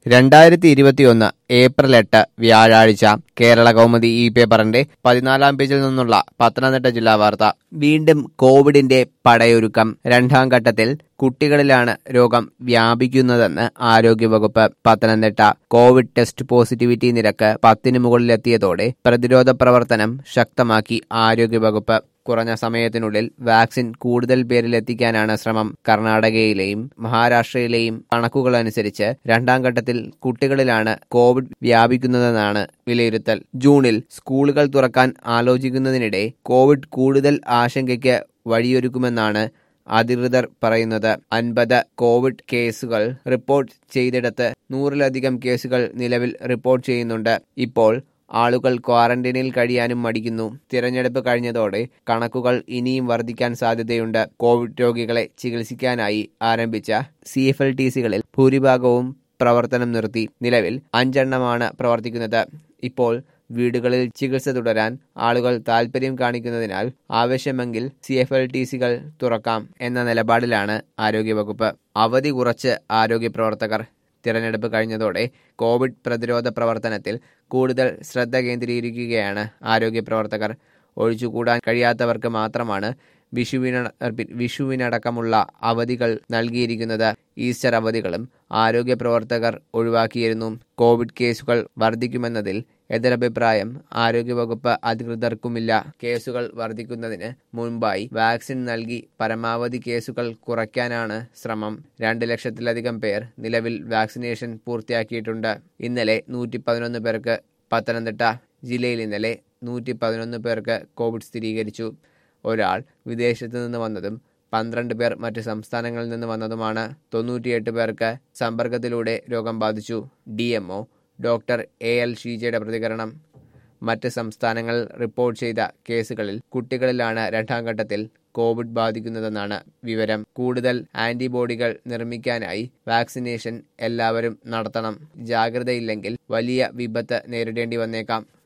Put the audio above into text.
രണ്ടായിരത്തി ഇരുപത്തിയൊന്ന് ഏപ്രിൽ എട്ട് വ്യാഴാഴ്ച കേരള കൗമുദി ഈ പേപ്പറിന്റെ പതിനാലാം പേജിൽ നിന്നുള്ള പത്തനംതിട്ട ജില്ലാ വാർത്ത വീണ്ടും കോവിഡിന്റെ പടയൊരുക്കം രണ്ടാം ഘട്ടത്തിൽ കുട്ടികളിലാണ് രോഗം വ്യാപിക്കുന്നതെന്ന് ആരോഗ്യവകുപ്പ് പത്തനംതിട്ട കോവിഡ് ടെസ്റ്റ് പോസിറ്റിവിറ്റി നിരക്ക് പത്തിന് മുകളിലെത്തിയതോടെ പ്രതിരോധ പ്രവർത്തനം ശക്തമാക്കി ആരോഗ്യവകുപ്പ് കുറഞ്ഞ സമയത്തിനുള്ളിൽ വാക്സിൻ കൂടുതൽ പേരിൽ എത്തിക്കാനാണ് ശ്രമം കർണാടകയിലെയും മഹാരാഷ്ട്രയിലെയും കണക്കുകളനുസരിച്ച് രണ്ടാം ഘട്ടത്തിൽ കുട്ടികളിലാണ് കോവിഡ് വ്യാപിക്കുന്നതെന്നാണ് വിലയിരുത്തൽ ജൂണിൽ സ്കൂളുകൾ തുറക്കാൻ ആലോചിക്കുന്നതിനിടെ കോവിഡ് കൂടുതൽ ആശങ്കയ്ക്ക് വഴിയൊരുക്കുമെന്നാണ് അധികൃതർ പറയുന്നത് അൻപത് കോവിഡ് കേസുകൾ റിപ്പോർട്ട് ചെയ്തിടത്ത് നൂറിലധികം കേസുകൾ നിലവിൽ റിപ്പോർട്ട് ചെയ്യുന്നുണ്ട് ഇപ്പോൾ ആളുകൾ ക്വാറന്റൈനിൽ കഴിയാനും മടിക്കുന്നു തിരഞ്ഞെടുപ്പ് കഴിഞ്ഞതോടെ കണക്കുകൾ ഇനിയും വർദ്ധിക്കാൻ സാധ്യതയുണ്ട് കോവിഡ് രോഗികളെ ചികിത്സിക്കാനായി ആരംഭിച്ച സി എഫ് എൽ ടി സികളിൽ ഭൂരിഭാഗവും പ്രവർത്തനം നിർത്തി നിലവിൽ അഞ്ചെണ്ണമാണ് പ്രവർത്തിക്കുന്നത് ഇപ്പോൾ വീടുകളിൽ ചികിത്സ തുടരാൻ ആളുകൾ താൽപര്യം കാണിക്കുന്നതിനാൽ ആവശ്യമെങ്കിൽ സി എഫ് എൽ ടി സികൾ തുറക്കാം എന്ന നിലപാടിലാണ് ആരോഗ്യവകുപ്പ് അവധി കുറച്ച് ആരോഗ്യ പ്രവർത്തകർ തിരഞ്ഞെടുപ്പ് കഴിഞ്ഞതോടെ കോവിഡ് പ്രതിരോധ പ്രവർത്തനത്തിൽ കൂടുതൽ ശ്രദ്ധ കേന്ദ്രീകരിക്കുകയാണ് ആരോഗ്യ പ്രവർത്തകർ ഒഴിച്ചുകൂടാൻ കഴിയാത്തവർക്ക് മാത്രമാണ് വിഷുവിന വിഷുവിനടക്കമുള്ള അവധികൾ നൽകിയിരിക്കുന്നത് ഈസ്റ്റർ അവധികളും ആരോഗ്യ പ്രവർത്തകർ ഒഴിവാക്കിയിരുന്നു കോവിഡ് കേസുകൾ വർദ്ധിക്കുമെന്നതിൽ എതിരഭിപ്രായം ആരോഗ്യവകുപ്പ് അധികൃതർക്കുമില്ല കേസുകൾ വർദ്ധിക്കുന്നതിന് മുൻപായി വാക്സിൻ നൽകി പരമാവധി കേസുകൾ കുറയ്ക്കാനാണ് ശ്രമം രണ്ട് ലക്ഷത്തിലധികം പേർ നിലവിൽ വാക്സിനേഷൻ പൂർത്തിയാക്കിയിട്ടുണ്ട് ഇന്നലെ നൂറ്റി പതിനൊന്ന് പേർക്ക് പത്തനംതിട്ട ജില്ലയിൽ ഇന്നലെ നൂറ്റി പതിനൊന്ന് പേർക്ക് കോവിഡ് സ്ഥിരീകരിച്ചു ഒരാൾ വിദേശത്ത് നിന്ന് വന്നതും പന്ത്രണ്ട് പേർ മറ്റ് സംസ്ഥാനങ്ങളിൽ നിന്ന് വന്നതുമാണ് തൊണ്ണൂറ്റിയെട്ട് പേർക്ക് സമ്പർക്കത്തിലൂടെ രോഗം ബാധിച്ചു D MO doctor A L ഷീജയുടെ പ്രതികരണം മറ്റ് സംസ്ഥാനങ്ങളിൽ റിപ്പോർട്ട് ചെയ്ത കേസുകളിൽ കുട്ടികളിലാണ് രണ്ടാം ഘട്ടത്തിൽ കോവിഡ് ബാധിക്കുന്നതെന്നാണ് വിവരം കൂടുതൽ ആന്റിബോഡികൾ നിർമ്മിക്കാനായി വാക്സിനേഷൻ എല്ലാവരും നടത്തണം ജാഗ്രതയില്ലെങ്കിൽ വലിയ വിപത്ത് നേരിടേണ്ടി വന്നേക്കാം